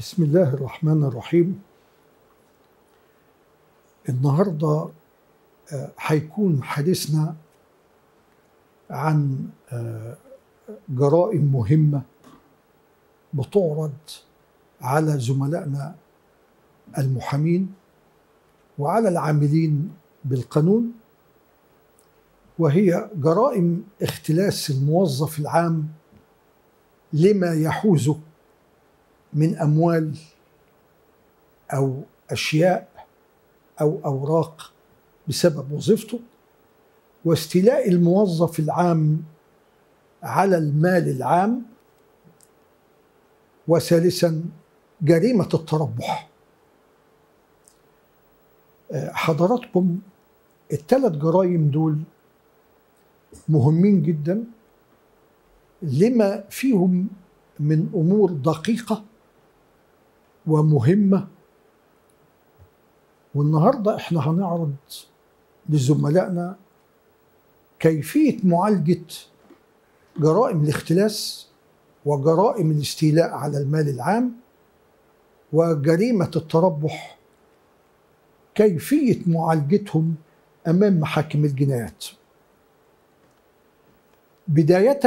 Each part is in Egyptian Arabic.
بسم الله الرحمن الرحيم النهارده آه، هيكون حديثنا عن آه، جرائم مهمة بتعرض على زملائنا المحامين وعلى العاملين بالقانون وهي جرائم اختلاس الموظف العام لما يحوزه من اموال او اشياء او اوراق بسبب وظيفته واستيلاء الموظف العام على المال العام وثالثا جريمه التربح آه، حضراتكم الثلاث جرائم دول مهمين جدا لما فيهم من امور دقيقه ومهمه والنهارده احنا هنعرض لزملائنا كيفيه معالجه جرائم الاختلاس وجرائم الاستيلاء على المال العام وجريمه التربح كيفيه معالجتهم امام محاكم الجنايات بدايه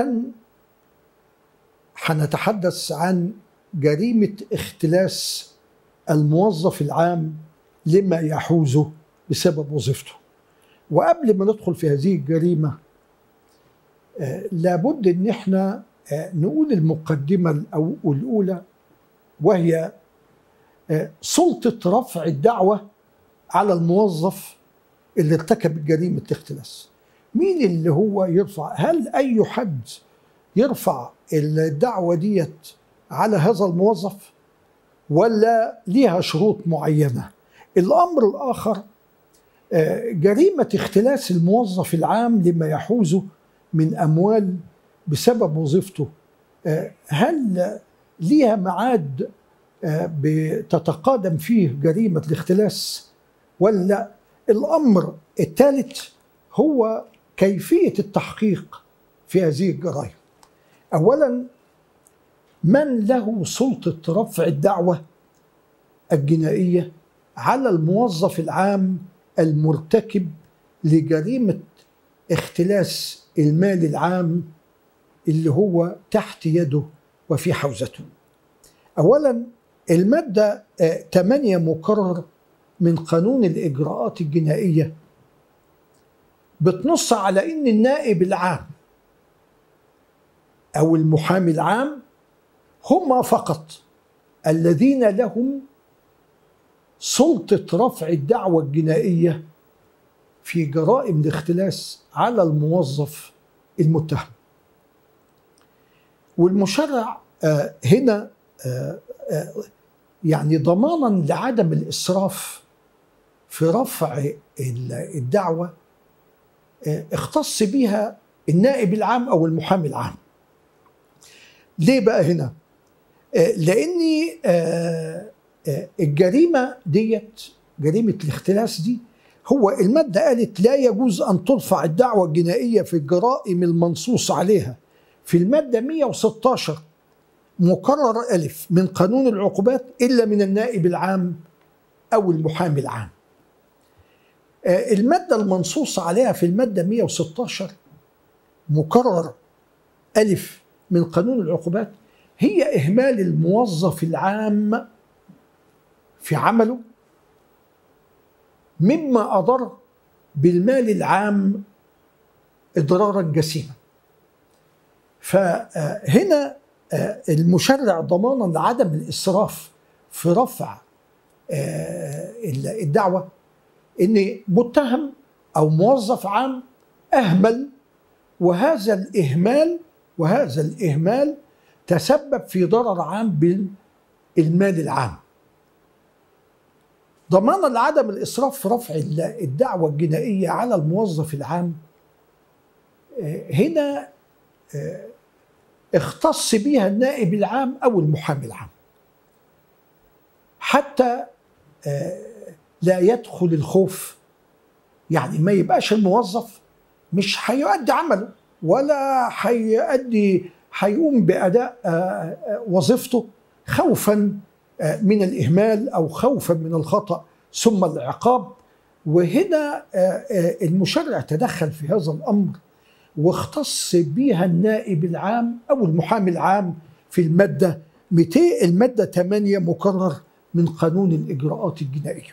هنتحدث عن جريمه اختلاس الموظف العام لما يحوزه بسبب وظيفته وقبل ما ندخل في هذه الجريمه آه، لابد ان احنا آه، نقول المقدمه الأو- الاولى وهي آه، سلطه رفع الدعوه على الموظف اللي ارتكب جريمه اختلاس مين اللي هو يرفع هل اي حد يرفع الدعوه ديت على هذا الموظف ولا ليها شروط معينه الامر الاخر آه، جريمه اختلاس الموظف العام لما يحوزه من اموال بسبب وظيفته آه، هل ليها ميعاد آه، بتتقادم فيه جريمه الاختلاس ولا الامر الثالث هو كيفيه التحقيق في هذه الجرائم اولا من له سلطه رفع الدعوه الجنائيه على الموظف العام المرتكب لجريمه اختلاس المال العام اللي هو تحت يده وفي حوزته. اولا الماده آه، 8 مكرر من قانون الاجراءات الجنائيه بتنص على ان النائب العام او المحامي العام هم فقط الذين لهم سلطه رفع الدعوه الجنائيه في جرائم الاختلاس على الموظف المتهم والمشرع آه، هنا آه، آه، يعني ضمانا لعدم الاسراف في رفع ال- الدعوه آه، اختص بها النائب العام او المحامي العام ليه بقى هنا آه، لاني آه، آه، الجريمه ديت جريمه الاختلاس دي هو الماده قالت لا يجوز ان ترفع الدعوه الجنائيه في الجرائم المنصوص عليها في الماده 116 مكرر الف من قانون العقوبات الا من النائب العام او المحامي العام. آه، الماده المنصوص عليها في الماده 116 مكرر الف من قانون العقوبات هي اهمال الموظف العام في عمله مما اضر بالمال العام اضرارا جسيما فهنا آه، المشرع ضمانا لعدم الاسراف في رفع آه، الدعوه ان متهم او موظف عام اهمل وهذا الاهمال وهذا الاهمال تسبب في ضرر عام بالمال العام ضمانا لعدم الاسراف في رفع الدعوه الجنائيه على الموظف العام آه، هنا آه، اختص بها النائب العام او المحامي العام حتى آه، لا يدخل الخوف يعني ما يبقاش الموظف مش هيؤدي عمله ولا هيؤدي هيقوم باداء آه، آه، وظيفته خوفا من الإهمال أو خوفا من الخطأ ثم العقاب وهنا المشرع تدخل في هذا الأمر واختص بها النائب العام أو المحامي العام في المادة 200 المادة 8 مكرر من قانون الإجراءات الجنائية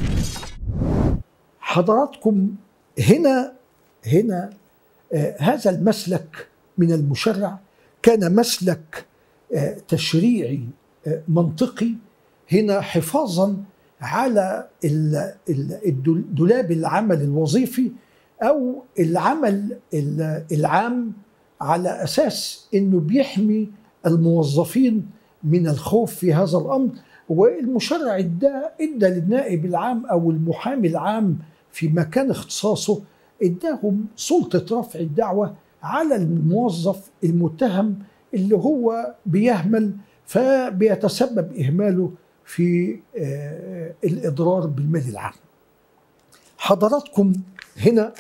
حضراتكم هنا هنا آه هذا المسلك من المشرع كان مسلك آه تشريعي آه منطقي هنا حفاظا على دولاب العمل الوظيفي او العمل العام على اساس انه بيحمي الموظفين من الخوف في هذا الامر والمشرع ادى ادى للنائب العام او المحامي العام في مكان اختصاصه اداهم سلطه رفع الدعوه على الموظف المتهم اللي هو بيهمل فبيتسبب اهماله في الاضرار بالمال العام. حضراتكم هنا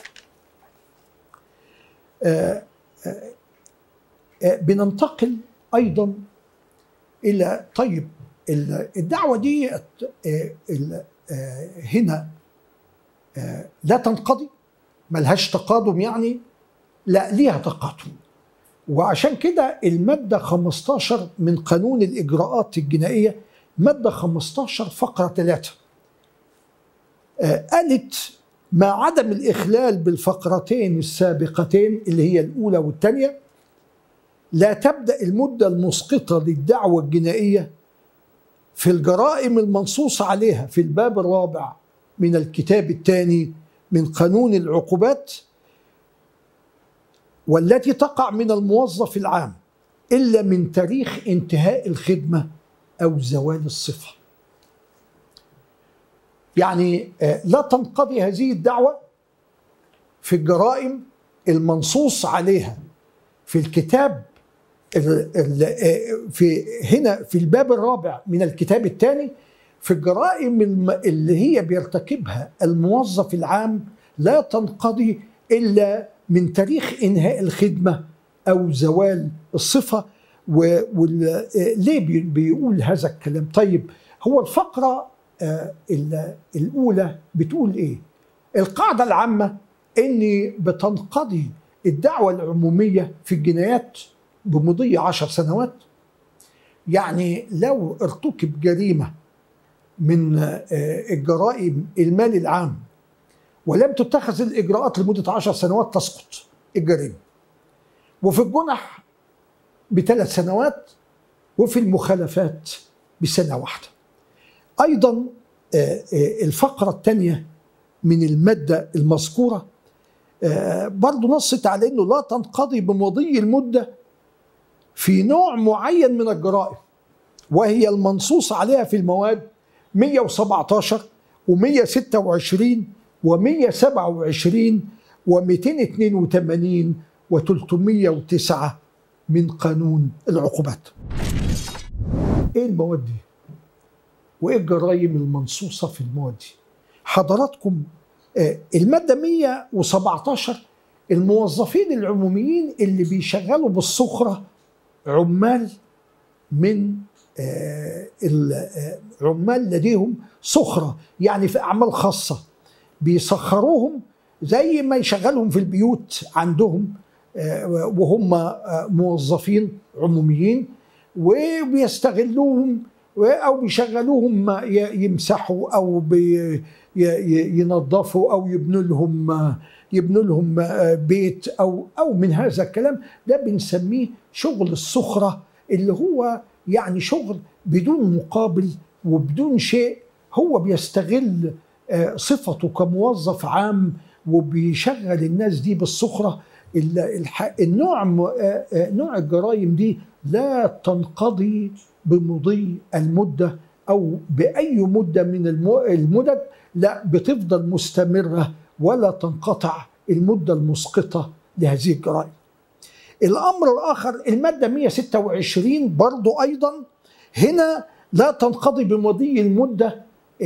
بننتقل ايضا الى طيب الدعوه دي هنا لا تنقضي ملهاش تقادم يعني لا ليها تقادم وعشان كده المادة 15 من قانون الإجراءات الجنائية مادة 15 فقرة 3 قالت مع عدم الإخلال بالفقرتين السابقتين اللي هي الأولى والثانية لا تبدأ المدة المسقطة للدعوة الجنائية في الجرائم المنصوص عليها في الباب الرابع من الكتاب الثاني من قانون العقوبات والتي تقع من الموظف العام الا من تاريخ انتهاء الخدمه او زوال الصفه. يعني لا تنقضي هذه الدعوه في الجرائم المنصوص عليها في الكتاب في هنا في الباب الرابع من الكتاب الثاني في الجرائم اللي هي بيرتكبها الموظف العام لا تنقضي الا من تاريخ انهاء الخدمه او زوال الصفه وليه بيقول هذا الكلام طيب هو الفقره الاولى بتقول ايه القاعده العامه ان بتنقضي الدعوه العموميه في الجنايات بمضي عشر سنوات يعني لو ارتكب جريمه من الجرائم المال العام ولم تتخذ الإجراءات لمدة عشر سنوات تسقط الجريمة وفي الجنح بثلاث سنوات وفي المخالفات بسنة واحدة أيضا الفقرة الثانية من المادة المذكورة برضو نصت على أنه لا تنقضي بمضي المدة في نوع معين من الجرائم وهي المنصوص عليها في المواد 117 و126 و127 و282 و309 من قانون العقوبات. ايه المواد دي؟ وايه الجرائم المنصوصه في المواد دي؟ حضراتكم الماده 117 الموظفين العموميين اللي بيشغلوا بالسخره عمال من العمال لديهم سخرة يعني في أعمال خاصة بيسخروهم زي ما يشغلهم في البيوت عندهم وهم موظفين عموميين وبيستغلوهم او بيشغلوهم يمسحوا او ينظفوا او يبنوا لهم يبنوا لهم بيت او او من هذا الكلام ده بنسميه شغل السخره اللي هو يعني شغل بدون مقابل وبدون شيء هو بيستغل صفته كموظف عام وبيشغل الناس دي بالسخره النوع نوع الجرائم دي لا تنقضي بمضي المده او باي مده من المدد لا بتفضل مستمره ولا تنقطع المده المسقطه لهذه الجرائم. الامر الاخر الماده 126 برضو ايضا هنا لا تنقضي بمضي المده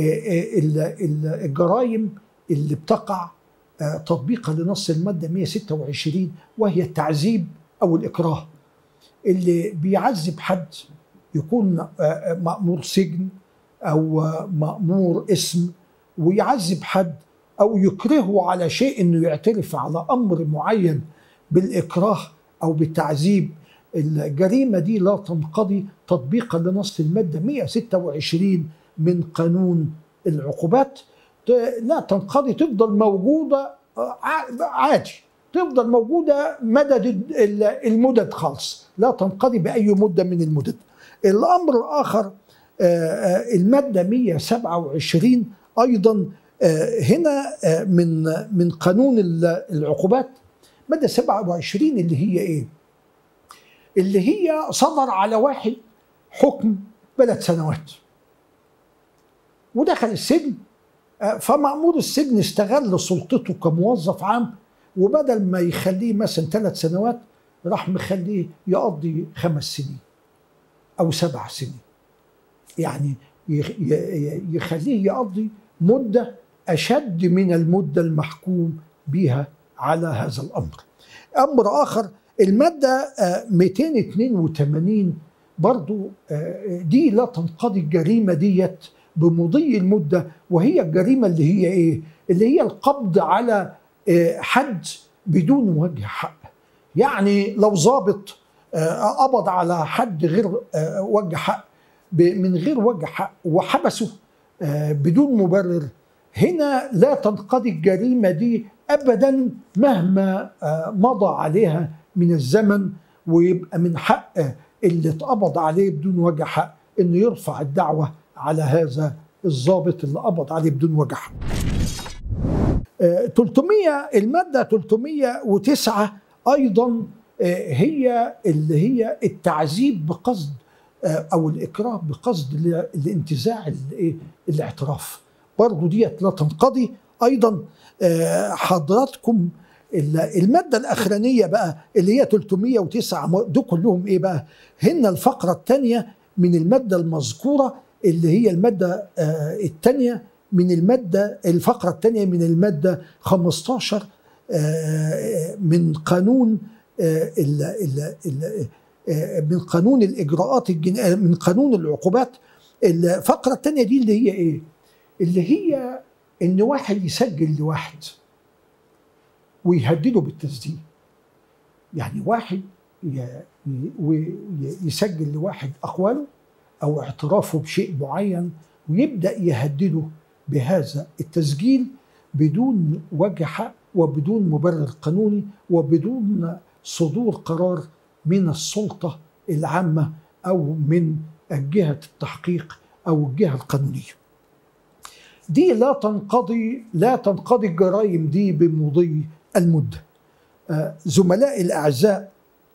الجرائم اللي بتقع تطبيقا لنص الماده 126 وهي التعذيب او الاكراه اللي بيعذب حد يكون مأمور سجن أو مأمور اسم ويعذب حد أو يكرهه على شيء إنه يعترف على أمر معين بالإكراه أو بالتعذيب الجريمة دي لا تنقضي تطبيقا لنص المادة 126 من قانون العقوبات لا تنقضي تفضل موجودة عادي تفضل موجودة مدد المدد خالص لا تنقضي بأي مدة من المدد الأمر الآخر المادة 127 أيضا هنا من من قانون العقوبات مادة 27 اللي هي إيه؟ اللي هي صدر على واحد حكم ثلاث سنوات ودخل السجن فمأمور السجن استغل سلطته كموظف عام وبدل ما يخليه مثلا ثلاث سنوات راح مخليه يقضي خمس سنين أو سبع سنين يعني يخليه يقضي مدة أشد من المدة المحكوم بها على هذا الأمر أمر آخر المادة 282 برضو دي لا تنقضي الجريمة ديت بمضي المدة وهي الجريمة اللي هي إيه؟ اللي هي القبض على حد بدون وجه حق يعني لو ضابط قبض على حد غير وجه حق من غير وجه حق وحبسه بدون مبرر هنا لا تنقضي الجريمة دي أبدا مهما مضى عليها من الزمن ويبقى من حق اللي اتقبض عليه بدون وجه حق انه يرفع الدعوه على هذا الضابط اللي قبض عليه بدون وجه حق. 300 الماده 309 ايضا هي اللي هي التعذيب بقصد او الاكراه بقصد الانتزاع الاعتراف برضه ديت لا تنقضي ايضا حضراتكم المادة الأخرانية بقى اللي هي 309 دول كلهم إيه بقى؟ هن الفقرة الثانية من المادة المذكورة اللي هي المادة الثانية من المادة الفقرة الثانية من المادة 15 من قانون ال ال ال من قانون الإجراءات الجنائية من قانون العقوبات الفقرة الثانية دي اللي هي إيه؟ اللي هي إن واحد يسجل لواحد ويهدده بالتسجيل يعني واحد يسجل لواحد أقواله أو اعترافه بشيء معين ويبدأ يهدده بهذا التسجيل بدون وجه حق وبدون مبرر قانوني وبدون صدور قرار من السلطة العامة أو من جهة التحقيق أو الجهة القانونية دي لا تنقضي لا تنقضي الجرائم دي بمضي المدة زملائي الأعزاء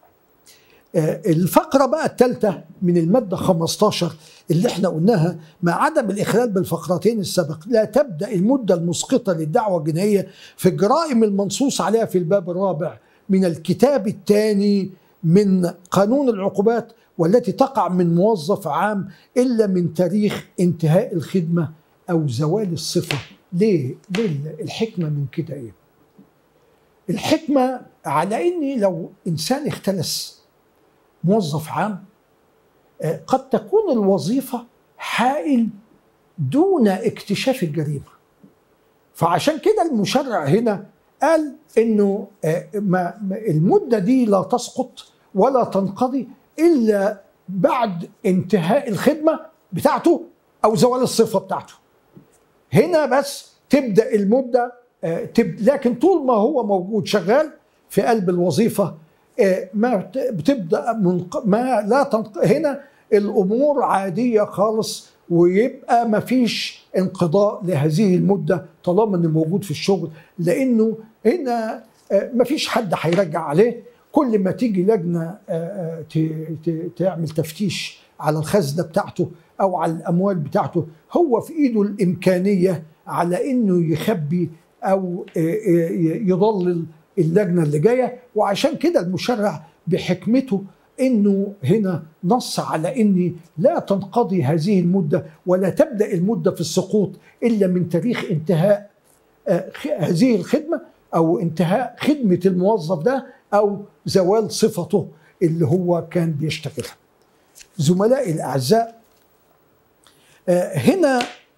الفقرة بقى الثالثة من المادة 15 اللي احنا قلناها مع عدم الإخلال بالفقرتين السابق لا تبدأ المدة المسقطة للدعوة الجنائية في الجرائم المنصوص عليها في الباب الرابع من الكتاب الثاني من قانون العقوبات والتي تقع من موظف عام إلا من تاريخ انتهاء الخدمة أو زوال الصفة ليه؟ ليه الحكمة من كده إيه؟ الحكمة على إني لو إنسان اختلس موظف عام قد تكون الوظيفة حائل دون اكتشاف الجريمة فعشان كده المشرع هنا قال انه ما المده دي لا تسقط ولا تنقضي الا بعد انتهاء الخدمه بتاعته او زوال الصفه بتاعته هنا بس تبدا المده لكن طول ما هو موجود شغال في قلب الوظيفه ما بتبدا من ما لا تنق... هنا الامور عاديه خالص ويبقى ما فيش انقضاء لهذه المده طالما انه موجود في الشغل لانه هنا ما فيش حد هيرجع عليه كل ما تيجي لجنه تعمل تفتيش على الخزنه بتاعته او على الاموال بتاعته هو في ايده الامكانيه على انه يخبي او يضلل اللجنه اللي جايه وعشان كده المشرع بحكمته انه هنا نص على ان لا تنقضي هذه المده ولا تبدا المده في السقوط الا من تاريخ انتهاء هذه الخدمه او انتهاء خدمه الموظف ده او زوال صفته اللي هو كان بيشتغلها. زملائي الاعزاء آه، هنا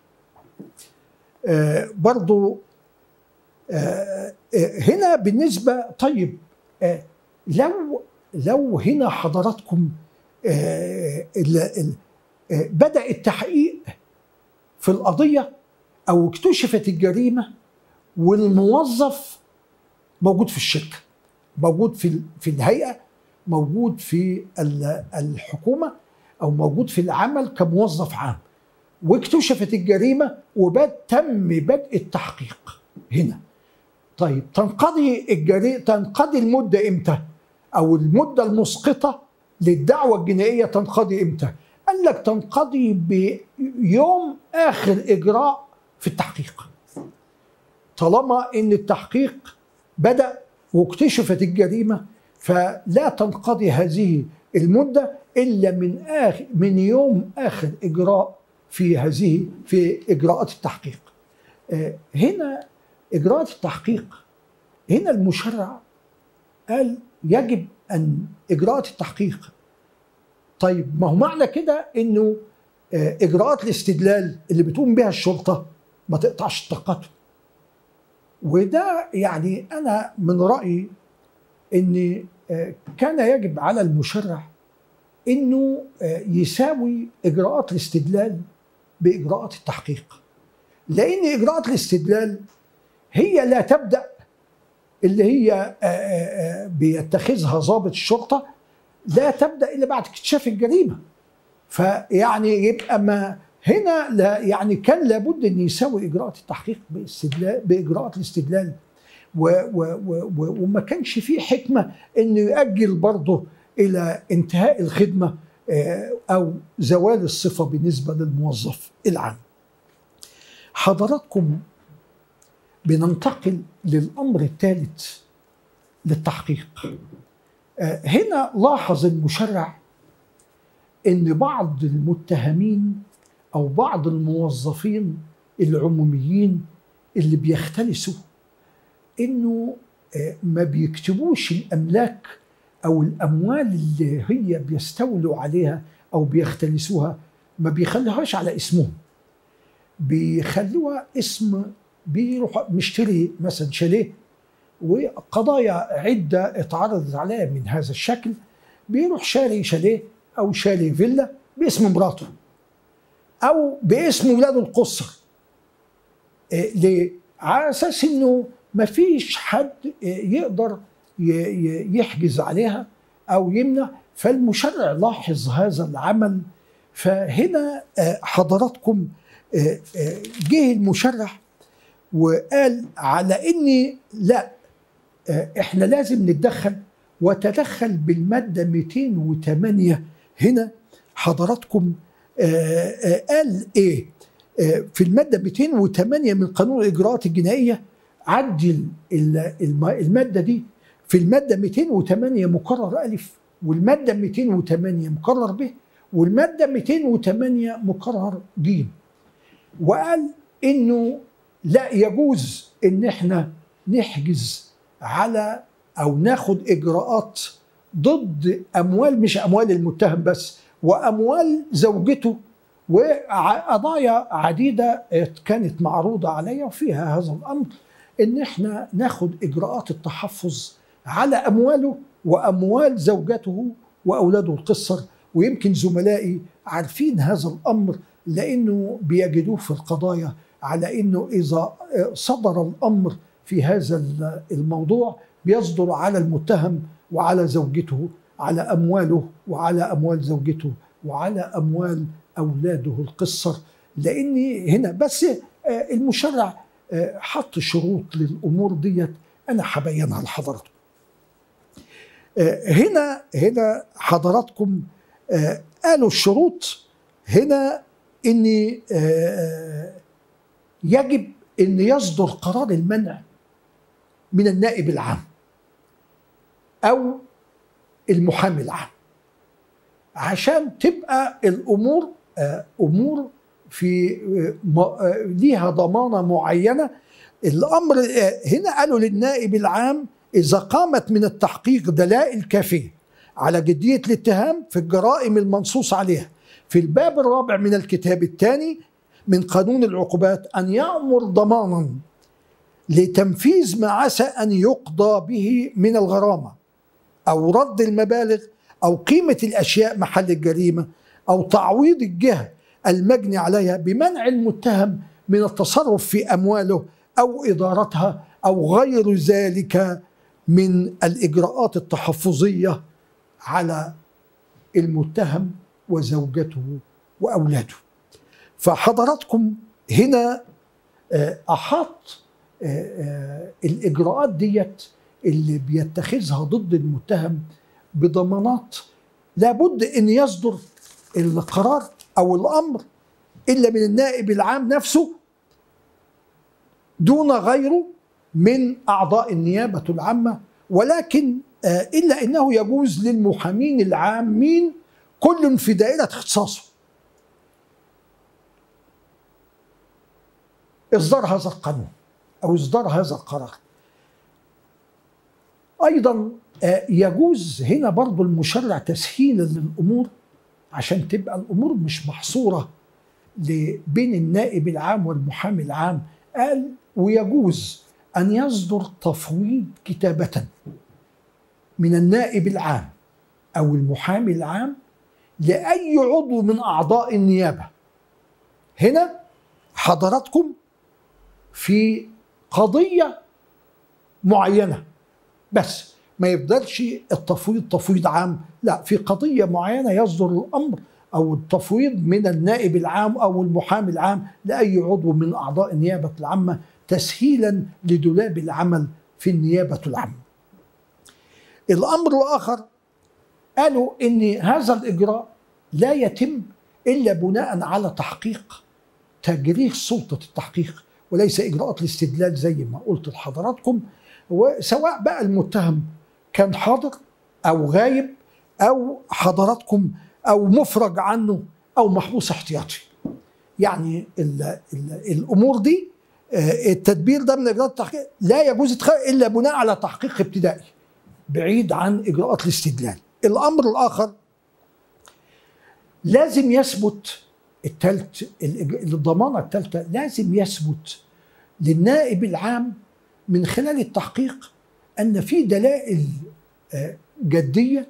آه، برضو آه، هنا بالنسبة طيب لو لو هنا حضراتكم بدأ التحقيق في القضية أو اكتشفت الجريمة والموظف موجود في الشركة موجود في في الهيئة موجود في الحكومة أو موجود في العمل كموظف عام واكتشفت الجريمة وبد تم بدء التحقيق هنا طيب تنقضي الجريمة تنقضي المدة امتى او المدة المسقطة للدعوة الجنائية تنقضي امتى قال لك تنقضي بيوم اخر اجراء في التحقيق طالما ان التحقيق بدأ واكتشفت الجريمة فلا تنقضي هذه المدة إلا من آخر من يوم آخر إجراء في هذه في اجراءات التحقيق آه، هنا اجراءات التحقيق هنا المشرع قال يجب ان اجراءات التحقيق طيب ما هو معنى كده انه آه، اجراءات الاستدلال اللي بتقوم بها الشرطه ما تقطعش التقاطع وده يعني انا من رايي ان آه، كان يجب على المشرع انه يساوي اجراءات الاستدلال باجراءات التحقيق لان اجراءات الاستدلال هي لا تبدا اللي هي آه، آه، آه، بيتخذها ضابط الشرطه لا تبدا الا بعد اكتشاف الجريمه فيعني يبقى ما هنا لا يعني كان لابد ان يساوي اجراءات التحقيق باستدلال باجراءات الاستدلال و و و وما كانش فيه حكمه انه يؤجل برضه الى انتهاء الخدمه أو زوال الصفة بالنسبة للموظف العام حضراتكم بننتقل للأمر الثالث للتحقيق آه، هنا لاحظ المشرع ان بعض المتهمين او بعض الموظفين العموميين اللي بيختلسوا انه آه، ما بيكتبوش الاملاك او الاموال اللي هي بيستولوا عليها او بيختلسوها ما بيخلوهاش على اسمهم بيخلوها اسم بيروح مشتري مثلا شاليه وقضايا عده اتعرضت عليه من هذا الشكل بيروح شاري شاليه او شاري فيلا باسم مراته او باسم ولاده القصر إيه ليه؟ على اساس انه ما فيش حد يقدر يحجز عليها او يمنع فالمشرع لاحظ هذا العمل فهنا آه، حضراتكم آه، آه، جه المشرع وقال على اني لا احنا لازم نتدخل وتدخل بالماده 208 هنا حضراتكم قال ايه في الماده 208 من قانون الاجراءات الجنائيه عدل الماده دي في المادة 208 مقرر ألف والمادة 208 مقرر ب والمادة 208 مقرر ج وقال إنه لا يجوز إن إحنا نحجز على أو ناخد إجراءات ضد أموال مش أموال المتهم بس وأموال زوجته وقضايا عديدة كانت معروضة عليا وفيها هذا الأمر إن إحنا ناخد إجراءات التحفظ على أمواله وأموال زوجته وأولاده القصر ويمكن زملائي عارفين هذا الأمر لأنه بيجدوه في القضايا على أنه إذا صدر الأمر في هذا الموضوع بيصدر على المتهم وعلى زوجته على أمواله وعلى أموال زوجته وعلى أموال أولاده القصر لأن هنا بس المشرع حط شروط للأمور ديت أنا هبينها لحضراتكم آه، هنا هنا حضراتكم آه، قالوا الشروط هنا ان آه، يجب ان يصدر قرار المنع من النائب العام او المحامي العام عشان تبقى الامور امور في ليها ضمانه معينه الامر هنا قالوا للنائب العام إذا قامت من التحقيق دلائل كافية على جدية الاتهام في الجرائم المنصوص عليها في الباب الرابع من الكتاب الثاني من قانون العقوبات أن يأمر ضمانا لتنفيذ ما عسى أن يقضى به من الغرامة أو رد المبالغ أو قيمة الأشياء محل الجريمة أو تعويض الجهة المجني عليها بمنع المتهم من التصرف في أمواله أو إدارتها أو غير ذلك من الإجراءات التحفظية على المتهم وزوجته وأولاده فحضراتكم هنا آه، أحاط آه، آه، الإجراءات ديت اللي بيتخذها ضد المتهم بضمانات لابد ان يصدر القرار او الامر الا من النائب العام نفسه دون غيره من اعضاء النيابه العامه ولكن آه، الا انه يجوز للمحامين العامين كل في دائره اختصاصه اصدار هذا القانون او اصدار هذا القرار ايضا آه، يجوز هنا برضو المشرع تسهيلا للامور عشان تبقى الامور مش محصوره بين النائب العام والمحامي العام قال ويجوز ان يصدر تفويض كتابه من النائب العام او المحامي العام لاي عضو من اعضاء النيابه هنا حضراتكم في قضيه معينه بس ما يفضلش التفويض تفويض عام لا في قضية معينة يصدر الأمر أو التفويض من النائب العام أو المحامي العام لأي عضو من أعضاء النيابة العامة تسهيلا لدولاب العمل في النيابة العامة الأمر الآخر قالوا إن هذا الإجراء لا يتم إلا بناء على تحقيق تجريح سلطة التحقيق وليس إجراءات الاستدلال زي ما قلت لحضراتكم وسواء بقى المتهم كان حاضر او غايب او حضراتكم او مفرج عنه او محبوس احتياطي يعني ال ال الامور دي آه، التدبير ده من اجراءات التحقيق لا يجوز ادخال الا بناء على تحقيق ابتدائي بعيد عن اجراءات الاستدلال الامر الاخر لازم يثبت الثالث الضمانه الثالثه لازم يثبت للنائب العام من خلال التحقيق ان في دلائل آه، جديه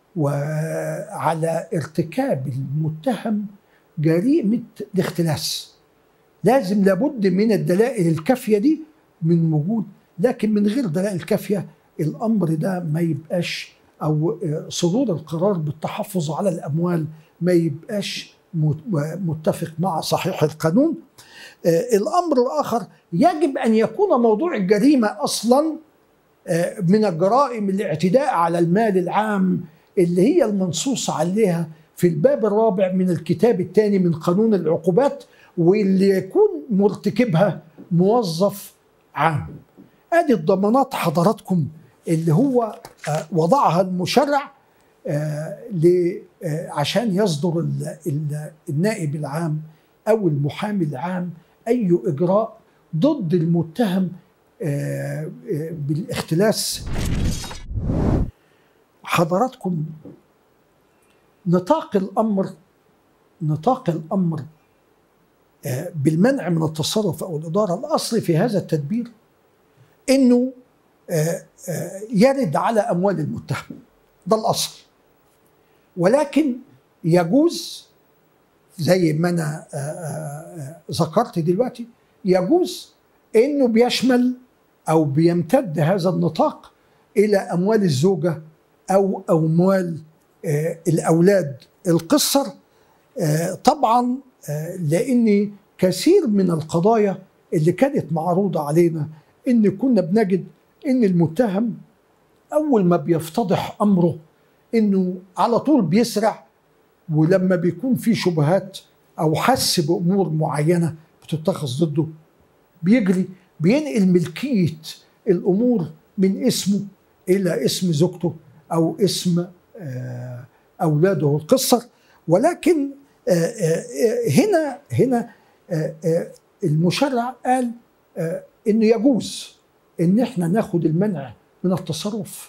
وعلى ارتكاب المتهم جريمه الاختلاس لازم لابد من الدلائل الكافيه دي من وجود لكن من غير دلائل كافيه الامر ده ما يبقاش او آه، صدور القرار بالتحفظ على الاموال ما يبقاش متفق مع صحيح القانون آه، الامر الاخر يجب ان يكون موضوع الجريمه اصلا آه، من الجرائم الاعتداء على المال العام اللي هي المنصوص عليها في الباب الرابع من الكتاب الثاني من قانون العقوبات واللي يكون مرتكبها موظف عام ادي الضمانات حضراتكم اللي هو آه، وضعها المشرع عشان يصدر النائب العام او المحامي العام اي اجراء ضد المتهم آه، آه، بالاختلاس حضراتكم نطاق الامر نطاق الامر آه، بالمنع من التصرف او الاداره الاصل في هذا التدبير انه يرد على اموال المتهم ده الاصل ولكن يجوز زي ما انا آه، آه، آه، ذكرت دلوقتي يجوز انه بيشمل او بيمتد هذا النطاق الى اموال الزوجه او اموال الاولاد القصر طبعا لان كثير من القضايا اللي كانت معروضه علينا ان كنا بنجد ان المتهم اول ما بيفتضح امره انه على طول بيسرع ولما بيكون في شبهات او حس بامور معينه بتتخذ ضده بيجري بينقل ملكيه الامور من اسمه الى اسم زوجته او اسم آه، اولاده القصر ولكن آه، آه، هنا هنا المشرع قال انه يجوز ان احنا ناخد المنع من التصرف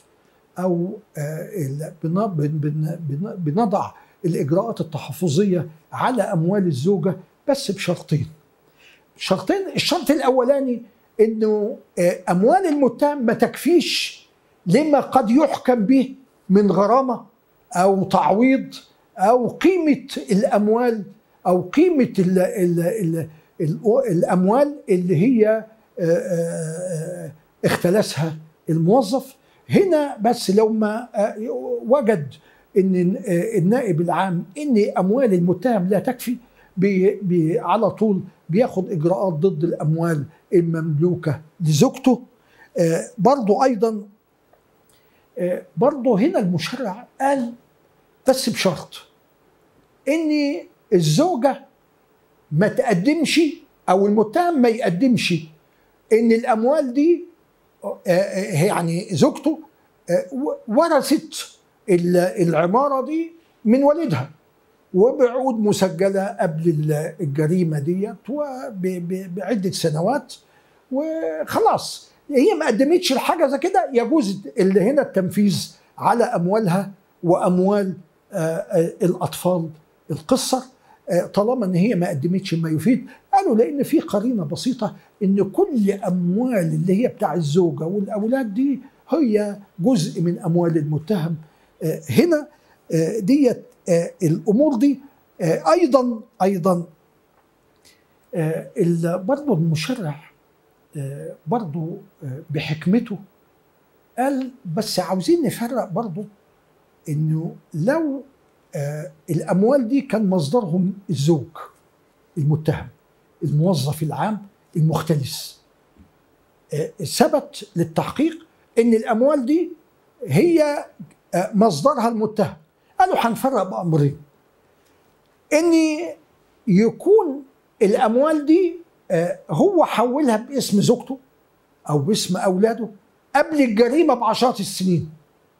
او آه، بنضع الاجراءات التحفظيه على اموال الزوجه بس بشرطين شرطين الشرط الاولاني انه آه، اموال المتهم ما تكفيش لما قد يحكم به من غرامه او تعويض او قيمه الاموال او قيمه ال ال ال الاموال اللي هي آه، اختلسها الموظف هنا بس لو ما وجد ان النائب العام ان اموال المتهم لا تكفي بي بي على طول بياخد اجراءات ضد الاموال المملوكه لزوجته آه برضو ايضا آه برضو هنا المشرع قال بس بشرط ان الزوجه ما تقدمش او المتهم ما يقدمش ان الاموال دي آه, آه، يعني زوجته آه، ورثت العماره دي من والدها وبعقود مسجله قبل الجريمه ديت وبعده سنوات وخلاص هي ما قدمتش الحاجه زي كده يجوز اللي هنا التنفيذ على اموالها واموال آه، آه، الاطفال القصر آه، طالما ان هي ما قدمتش ما يفيد قالوا لان في قرينه بسيطه ان كل اموال اللي هي بتاع الزوجه والاولاد دي هي جزء من اموال المتهم هنا ديت الامور دي ايضا ايضا برضه المشرع برضه بحكمته قال بس عاوزين نفرق برضه انه لو الاموال دي كان مصدرهم الزوج المتهم الموظف العام المختلس ثبت للتحقيق ان الاموال دي هي مصدرها المتهم قالوا هنفرق بامرين ان يكون الاموال دي آه، هو حولها باسم زوجته او باسم اولاده قبل الجريمه بعشرات السنين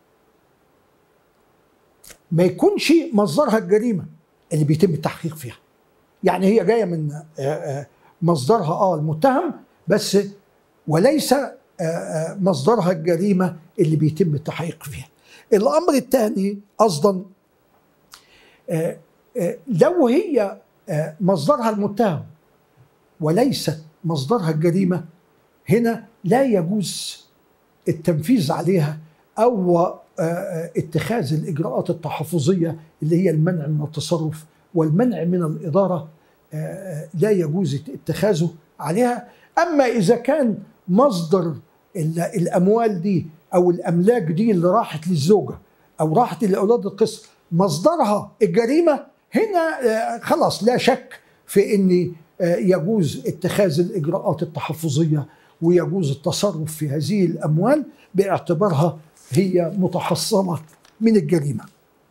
ما يكونش مصدرها الجريمه اللي بيتم التحقيق فيها يعني هي جايه من آه، آه، مصدرها اه المتهم بس وليس مصدرها الجريمه اللي بيتم التحقيق فيها الامر الثاني اصلا آه، آه، لو هي آه، مصدرها المتهم وليست مصدرها الجريمه هنا لا يجوز التنفيذ عليها او اتخاذ الاجراءات التحفظيه اللي هي المنع من التصرف والمنع من الاداره لا يجوز اتخاذه عليها اما اذا كان مصدر الاموال دي او الاملاك دي اللي راحت للزوجه او راحت لاولاد القسط مصدرها الجريمه هنا آه، خلاص لا شك في ان آه، يجوز اتخاذ الاجراءات التحفظيه ويجوز التصرف في هذه الاموال باعتبارها هي متحصنه من الجريمه.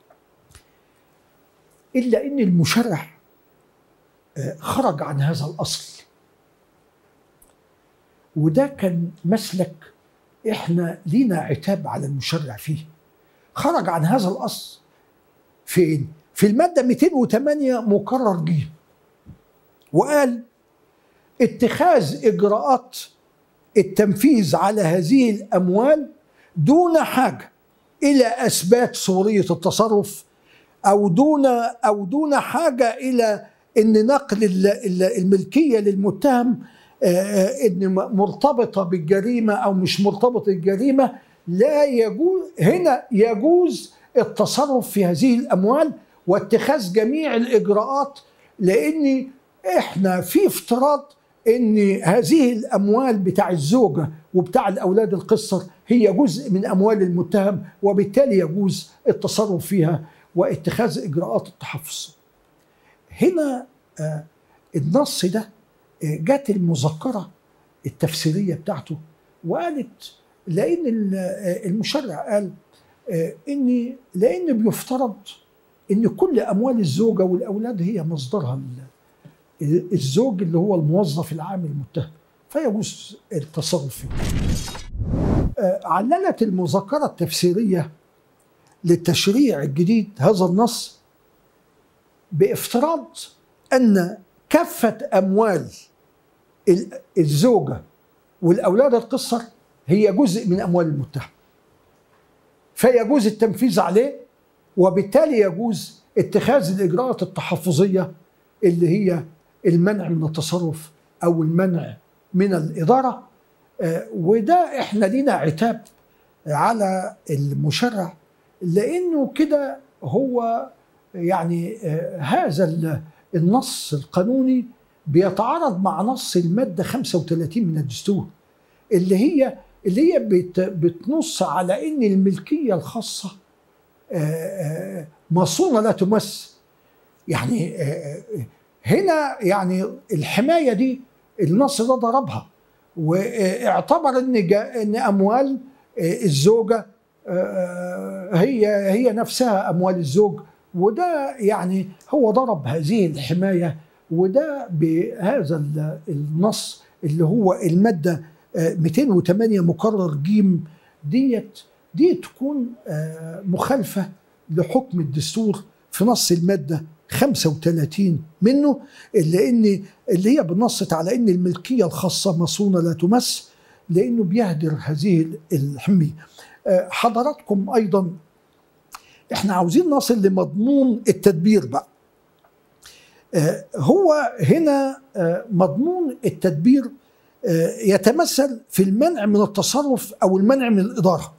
الا ان المشرع آه، خرج عن هذا الاصل. وده كان مسلك احنا لينا عتاب على المشرع فيه. خرج عن هذا الاصل فين؟ في المادة 208 مكرر ج وقال اتخاذ إجراءات التنفيذ على هذه الأموال دون حاجة إلى إثبات صورية التصرف أو دون أو دون حاجة إلى إن نقل الملكية للمتهم آه، آه، إن مرتبطة بالجريمة أو مش مرتبطة بالجريمة لا يجوز هنا يجوز التصرف في هذه الاموال واتخاذ جميع الاجراءات لان احنا في افتراض ان هذه الاموال بتاع الزوجه وبتاع الاولاد القصر هي جزء من اموال المتهم وبالتالي يجوز التصرف فيها واتخاذ اجراءات التحفظ. هنا آه النص ده آه جت المذكره التفسيريه بتاعته وقالت لان آه، المشرع قال آه، ان لان بيفترض ان كل اموال الزوجه والاولاد هي مصدرها الزوج اللي هو الموظف العام المتهم فيجوز التصرف فيه. آه، عللت المذكره التفسيريه للتشريع الجديد هذا النص بافتراض ان كافه اموال الزوجه والاولاد القصر هي جزء من اموال المتهم. فيجوز التنفيذ عليه وبالتالي يجوز اتخاذ الاجراءات التحفظيه اللي هي المنع من التصرف او المنع من الاداره آه، وده احنا لينا عتاب على المشرع لانه كده هو يعني آه، هذا النص القانوني بيتعارض مع نص الماده 35 من الدستور اللي هي اللي هي بتنص على ان الملكيه الخاصه آه، مصونه لا تمس يعني هنا يعني الحمايه دي النص ده ضربها واعتبر ان ان اموال آه، الزوجه آه، هي هي نفسها اموال الزوج وده يعني هو ضرب هذه الحمايه وده بهذا النص اللي هو الماده 208 آه، مقرر جيم ديت دي تكون مخالفه لحكم الدستور في نص الماده 35 منه لان اللي هي بنصت على ان الملكيه الخاصه مصونه لا تمس لانه بيهدر هذه الحميه. آه، حضراتكم ايضا احنا عاوزين نصل لمضمون التدبير بقى. آه، هو هنا آه، مضمون التدبير يتمثل في المنع من التصرف او المنع من الاداره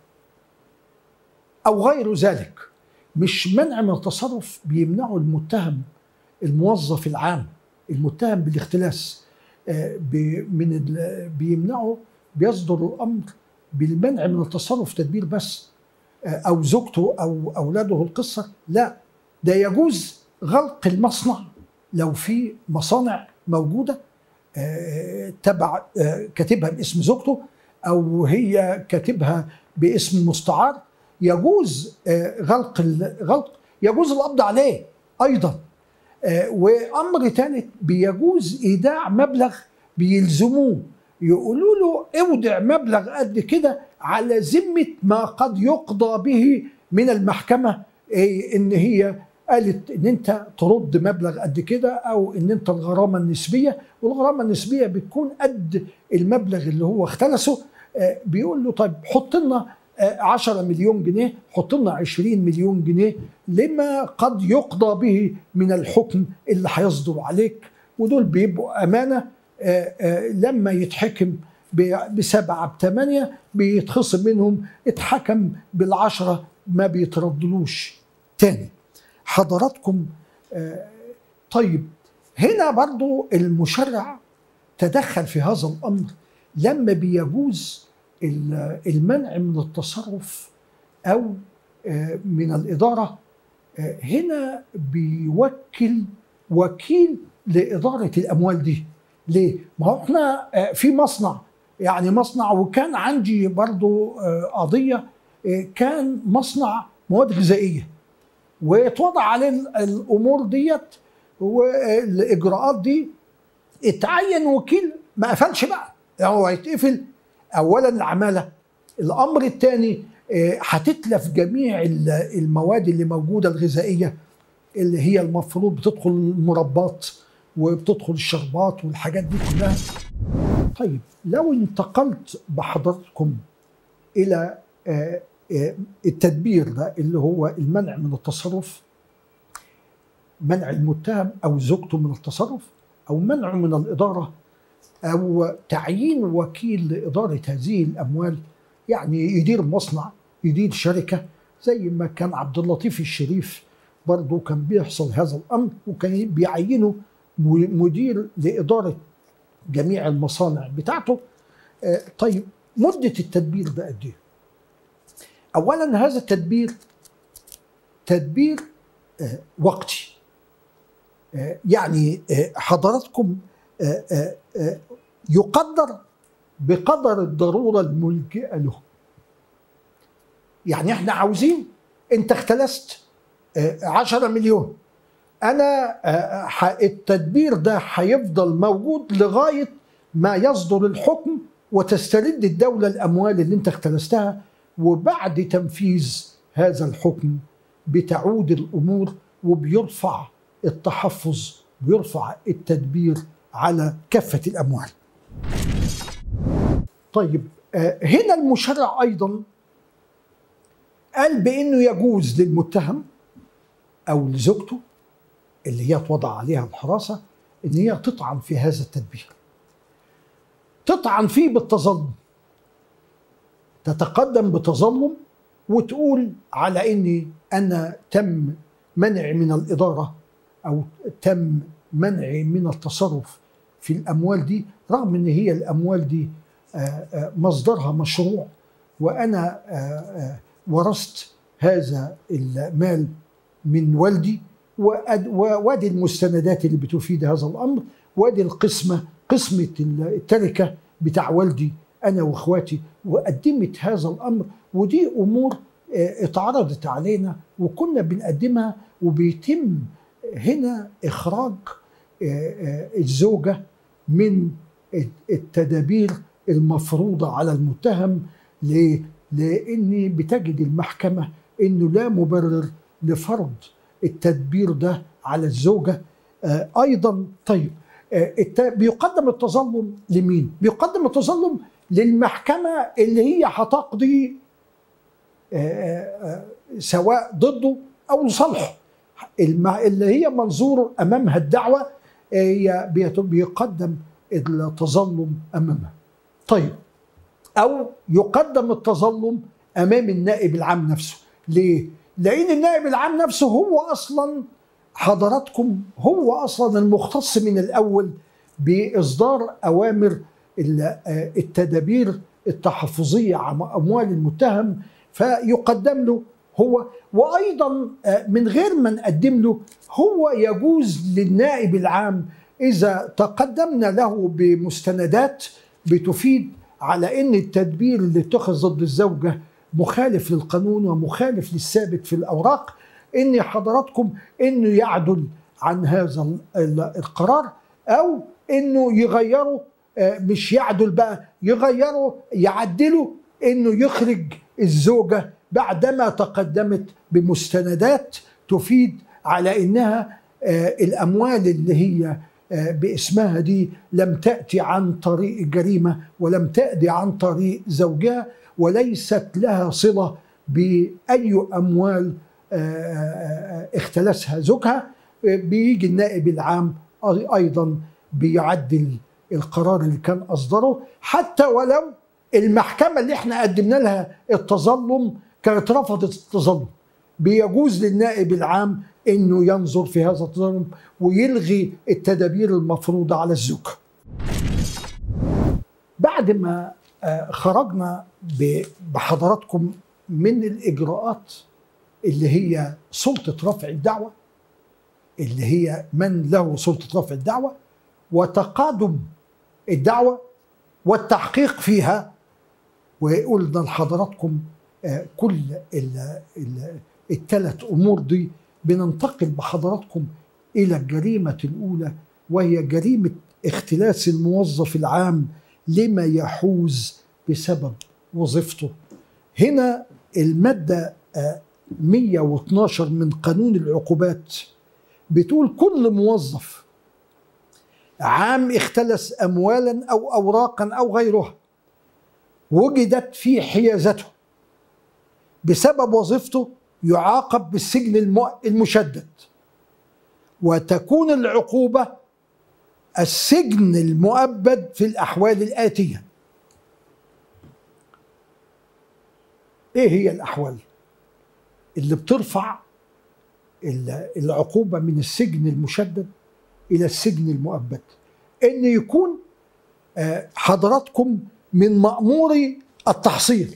او غير ذلك. مش منع من التصرف بيمنعه المتهم الموظف العام المتهم بالاختلاس آه، من بيمنعه بيصدر الامر بالمنع من التصرف تدبير بس آه، او زوجته او اولاده القصه لا ده يجوز غلق المصنع لو في مصانع موجوده آه، تبع كاتبها باسم زوجته او هي كاتبها باسم مستعار يجوز آه، غلق غلق يجوز القبض عليه ايضا آه، وامر ثالث بيجوز ايداع مبلغ بيلزموه يقولوا له اودع مبلغ قد كده على ذمه ما قد يقضى به من المحكمه ان هي قالت ان انت ترد مبلغ قد كده او ان انت الغرامه النسبيه والغرامه النسبيه بتكون قد المبلغ اللي هو اختلسه آه، بيقول له طيب حط لنا 10 مليون جنيه حط لنا 20 مليون جنيه لما قد يقضى به من الحكم اللي هيصدر عليك ودول بيبقوا امانه آه، آه، لما يتحكم بسبعه بثمانيه بيتخصم منهم اتحكم بالعشره ما بيتردلوش تاني حضراتكم آه، طيب هنا برضو المشرع تدخل في هذا الامر لما بيجوز المنع من التصرف او آه، من الاداره آه، هنا بيوكل وكيل لاداره الاموال دي ليه ما هو احنا آه، في مصنع يعني مصنع وكان عندي برضو قضيه كان مصنع مواد غذائيه واتوضع عليه الامور ديت والاجراءات دي اتعين وكيل ما قفلش بقى يعني هو هيتقفل اولا العماله الامر الثاني آه، هتتلف جميع المواد اللي موجوده الغذائيه اللي هي المفروض بتدخل المربات وبتدخل الشربات والحاجات دي كلها طيب لو انتقلت بحضرتكم الى آه، آه، التدبير ده اللي هو المنع من التصرف منع المتهم او زوجته من التصرف او منعه من الاداره أو تعيين وكيل لإدارة هذه الأموال يعني يدير مصنع يدير شركة زي ما كان عبد اللطيف الشريف برضه كان بيحصل هذا الأمر وكان بيعينه مدير لإدارة جميع المصانع بتاعته آه، طيب مدة التدبير ده قد إيه؟ أولا هذا التدبير تدبير آه، وقتي آه، يعني حضراتكم يقدر بقدر الضرورة الملجئة له يعني احنا عاوزين انت اختلست آه، عشرة مليون انا آه، التدبير ده هيفضل موجود لغاية ما يصدر الحكم وتسترد الدولة الأموال اللي انت اختلستها وبعد تنفيذ هذا الحكم بتعود الأمور وبيرفع التحفظ بيرفع التدبير على كافة الأموال طيب آه، هنا المشرع ايضا قال بانه يجوز للمتهم او لزوجته اللي هي توضع عليها الحراسه ان هي تطعن في هذا التدبير تطعن فيه بالتظلم تتقدم بتظلم وتقول على اني انا تم منعي من الاداره او تم منعي من التصرف في الاموال دي رغم ان هي الاموال دي آه، آه، مصدرها مشروع وانا آه، ورثت هذا المال من والدي وادي المستندات اللي بتفيد هذا الامر وادي القسمه قسمه التركه بتاع والدي انا واخواتي وقدمت هذا الامر ودي امور اتعرضت علينا وكنا بنقدمها وبيتم هنا اخراج الزوجه من التدابير المفروضه على المتهم ليه؟ لان بتجد المحكمه انه لا مبرر لفرض التدبير ده على الزوجه آه ايضا طيب آه بيقدم التظلم لمين؟ بيقدم التظلم للمحكمه اللي هي هتقضي آه آه سواء ضده او لصالحه اللي هي منظور امامها الدعوه هي بيقدم التظلم امامها طيب او يقدم التظلم امام النائب العام نفسه ليه لان النائب العام نفسه هو اصلا حضراتكم هو اصلا المختص من الاول باصدار اوامر التدابير التحفظيه على اموال المتهم فيقدم له هو وايضا من غير ما نقدم له هو يجوز للنائب العام اذا تقدمنا له بمستندات بتفيد على ان التدبير اللي اتخذ ضد الزوجه مخالف للقانون ومخالف للثابت في الاوراق ان حضراتكم انه يعدل عن هذا القرار او انه يغيره مش يعدل بقى يغيره يعدله انه يخرج الزوجه بعدما تقدمت بمستندات تفيد على انها الاموال اللي هي باسمها دي لم تاتي عن طريق الجريمه ولم تاتي عن طريق زوجها وليست لها صله باي اموال اختلسها زوجها بيجي النائب العام ايضا بيعدل القرار اللي كان اصدره حتى ولو المحكمه اللي احنا قدمنا لها التظلم كانت رفضت التظلم بيجوز للنائب العام انه ينظر في هذا التظلم ويلغي التدابير المفروضه على الزوج. بعد ما خرجنا بحضراتكم من الاجراءات اللي هي سلطه رفع الدعوه اللي هي من له سلطه رفع الدعوه وتقادم الدعوه والتحقيق فيها وقلنا لحضراتكم كل الثلاث امور دي بننتقل بحضراتكم الى الجريمه الاولى وهي جريمه اختلاس الموظف العام لما يحوز بسبب وظيفته هنا الماده 112 من قانون العقوبات بتقول كل موظف عام اختلس اموالا او اوراقا او غيرها وجدت في حيازته بسبب وظيفته يعاقب بالسجن المشدد وتكون العقوبة السجن المؤبد في الأحوال الآتية إيه هي الأحوال اللي بترفع العقوبة من السجن المشدد إلى السجن المؤبد إن يكون حضراتكم من مأموري التحصيل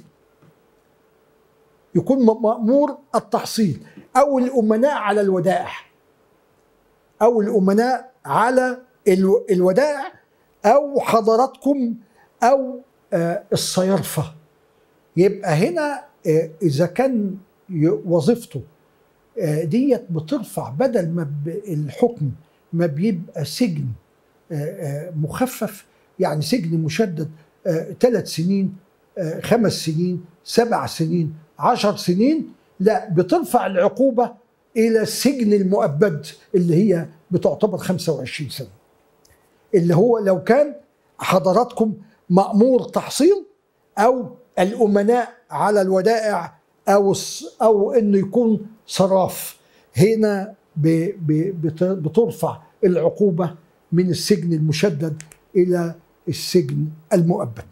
يكون مأمور التحصيل أو الأمناء على الودائع أو الأمناء على الودائع أو حضراتكم أو الصيرفة يبقى هنا إذا كان وظيفته ديت بترفع بدل ما الحكم ما بيبقى سجن مخفف يعني سجن مشدد ثلاث سنين خمس سنين سبع سنين عشر سنين لا بترفع العقوبة إلى السجن المؤبد اللي هي بتعتبر 25 سنة اللي هو لو كان حضراتكم مأمور تحصيل أو الأمناء على الودائع او او انه يكون صراف هنا بترفع العقوبه من السجن المشدد الى السجن المؤبد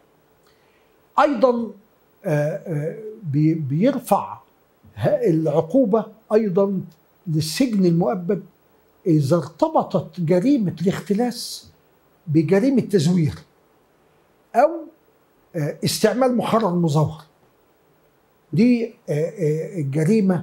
ايضا آه، آه، بيرفع العقوبه ايضا للسجن المؤبد اذا ارتبطت جريمه الاختلاس بجريمه تزوير او آه، استعمال محرر مزور دي الجريمه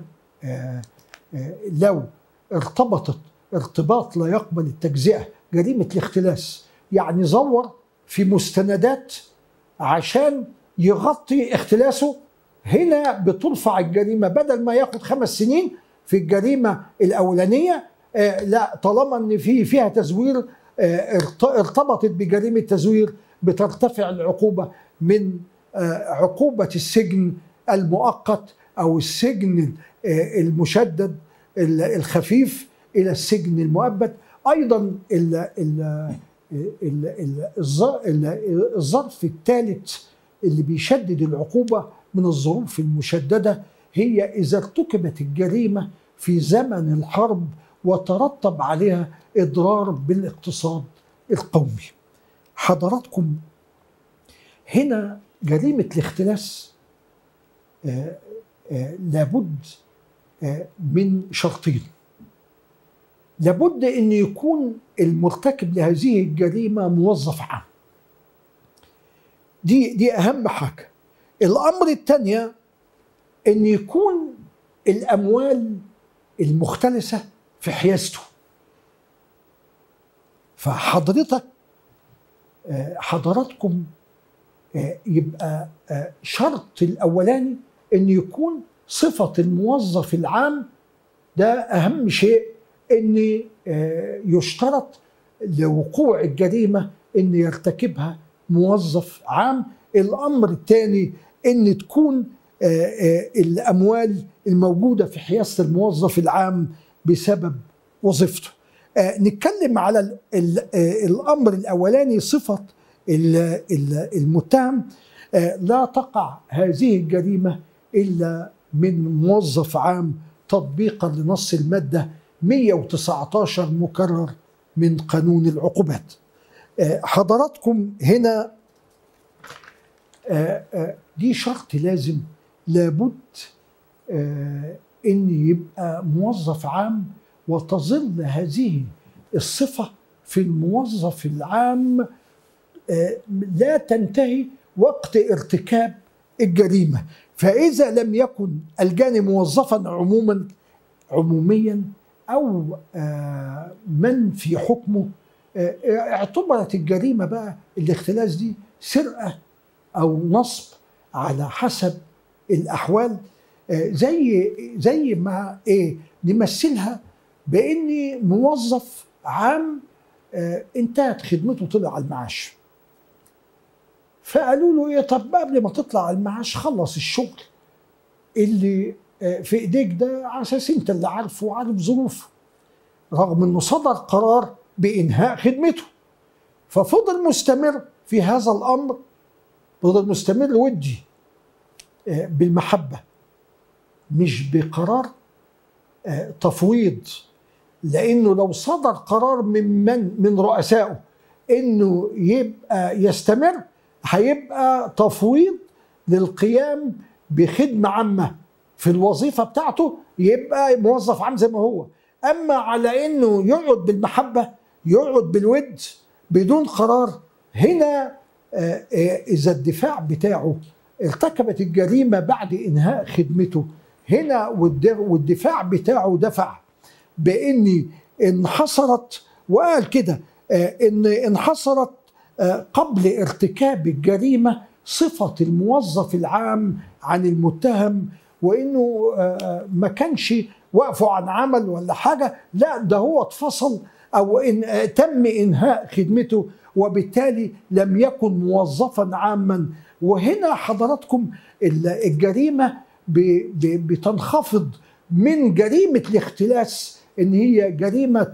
لو ارتبطت ارتباط لا يقبل التجزئه جريمه الاختلاس يعني زور في مستندات عشان يغطي اختلاسه هنا بترفع الجريمه بدل ما ياخد خمس سنين في الجريمه الاولانيه آه لا طالما ان في فيها تزوير آه ارتبطت بجريمه تزوير بترتفع العقوبه من آه عقوبه السجن المؤقت او السجن آه المشدد الخفيف الى السجن المؤبد ايضا ال ال الظرف الثالث اللي بيشدد العقوبه من الظروف المشدده هي اذا ارتكبت الجريمه في زمن الحرب وترتب عليها اضرار بالاقتصاد القومي. حضراتكم هنا جريمه الاختلاس آه، آه، لابد آه، من شرطين لابد ان يكون المرتكب لهذه الجريمه موظف عام دي دي اهم حاجه الامر الثانيه ان يكون الاموال المختلسه في حيازته فحضرتك آه، حضراتكم آه، يبقى آه، شرط الاولاني ان يكون صفه الموظف العام ده اهم شيء ان يشترط لوقوع الجريمه ان يرتكبها موظف عام الامر الثاني ان تكون آه، آه، الاموال الموجوده في حيازه الموظف العام بسبب وظيفته آه، نتكلم على الامر الاولاني صفه المتهم لا تقع هذه الجريمه الا من موظف عام تطبيقا لنص الماده 119 مكرر من قانون العقوبات حضراتكم هنا آه، آه، دي شرط لازم لابد آه، ان يبقى موظف عام وتظل هذه الصفه في الموظف العام لا تنتهي وقت ارتكاب الجريمه فاذا لم يكن الجاني موظفا عموما عموميا او من في حكمه اعتبرت الجريمه بقى الاختلاس دي سرقه او نصب على حسب الاحوال آه، زي زي ما ايه نمثلها باني موظف عام آه، انتهت خدمته طلع على المعاش فقالوا له ايه طب قبل ما تطلع على المعاش خلص الشغل اللي آه، في ايديك ده على اساس انت اللي عارفه وعارف ظروفه رغم انه صدر قرار بانهاء خدمته ففضل مستمر في هذا الامر فضل مستمر ودي آه، بالمحبة مش بقرار آه، تفويض لأنه لو صدر قرار من من من رؤسائه إنه يبقى يستمر هيبقى تفويض للقيام بخدمة عامة في الوظيفة بتاعته يبقى موظف عام زي ما هو أما على إنه يقعد بالمحبة يقعد بالود بدون قرار هنا آه، آه، اذا الدفاع بتاعه ارتكبت الجريمه بعد انهاء خدمته هنا والدفاع بتاعه دفع باني انحصرت وقال كده آه، ان انحصرت قبل ارتكاب الجريمه صفه الموظف العام عن المتهم وانه ما كانش وقفوا عن عمل ولا حاجه لا ده هو اتفصل او إن تم انهاء خدمته وبالتالي لم يكن موظفا عاما وهنا حضراتكم الجريمه بتنخفض من جريمه الاختلاس ان هي جريمه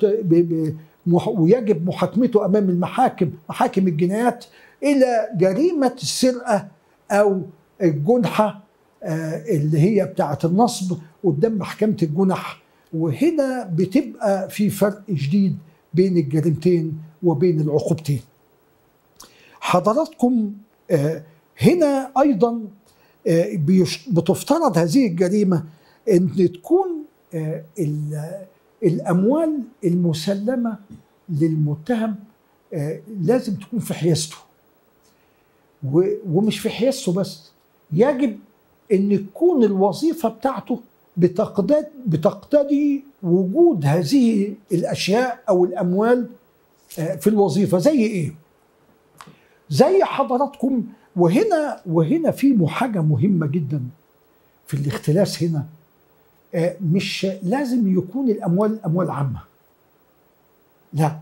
ويجب محاكمته امام المحاكم محاكم الجنايات الى جريمه السرقه او الجنحه اللي هي بتاعه النصب قدام محكمه الجنح وهنا بتبقى في فرق شديد بين الجريمتين وبين العقوبتين حضراتكم هنا ايضا بتفترض هذه الجريمه ان تكون الاموال المسلمه للمتهم لازم تكون في حيازته ومش في حيازته بس يجب ان تكون الوظيفه بتاعته بتقتضي بتقتضي وجود هذه الاشياء او الاموال في الوظيفه زي ايه؟ زي حضراتكم وهنا وهنا في حاجه مهمه جدا في الاختلاس هنا مش لازم يكون الاموال اموال عامه لا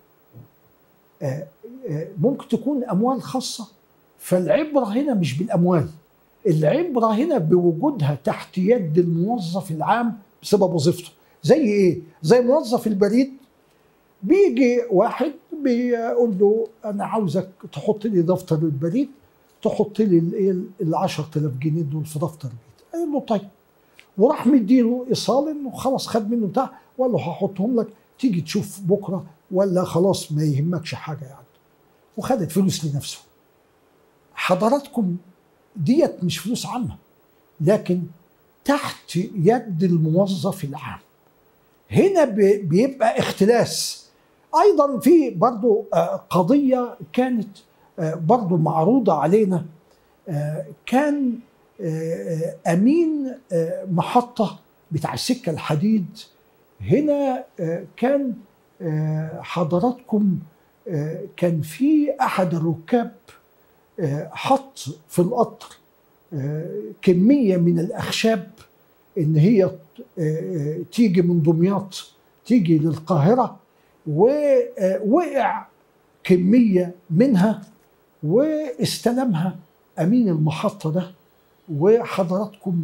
ممكن تكون اموال خاصه فالعبره هنا مش بالاموال العبره هنا بوجودها تحت يد الموظف العام بسبب وظيفته زي ايه زي موظف البريد بيجي واحد بيقول له انا عاوزك تحط لي دفتر البريد تحط لي الايه ال 10000 جنيه دول في دفتر البريد قال له طيب وراح مديله ايصال انه خلاص خد منه بتاع وقال له هحطهم لك تيجي تشوف بكره ولا خلاص ما يهمكش حاجه يعني وخدت فلوس لنفسه حضراتكم ديت مش فلوس عامه لكن تحت يد الموظف العام هنا بيبقى اختلاس ايضا في برضو قضيه كانت برضو معروضه علينا كان امين محطه بتاع السكه الحديد هنا كان حضراتكم كان في احد الركاب حط في القطر كميه من الاخشاب ان هي تيجي من دمياط تيجي للقاهره ووقع كميه منها واستلمها امين المحطه ده وحضراتكم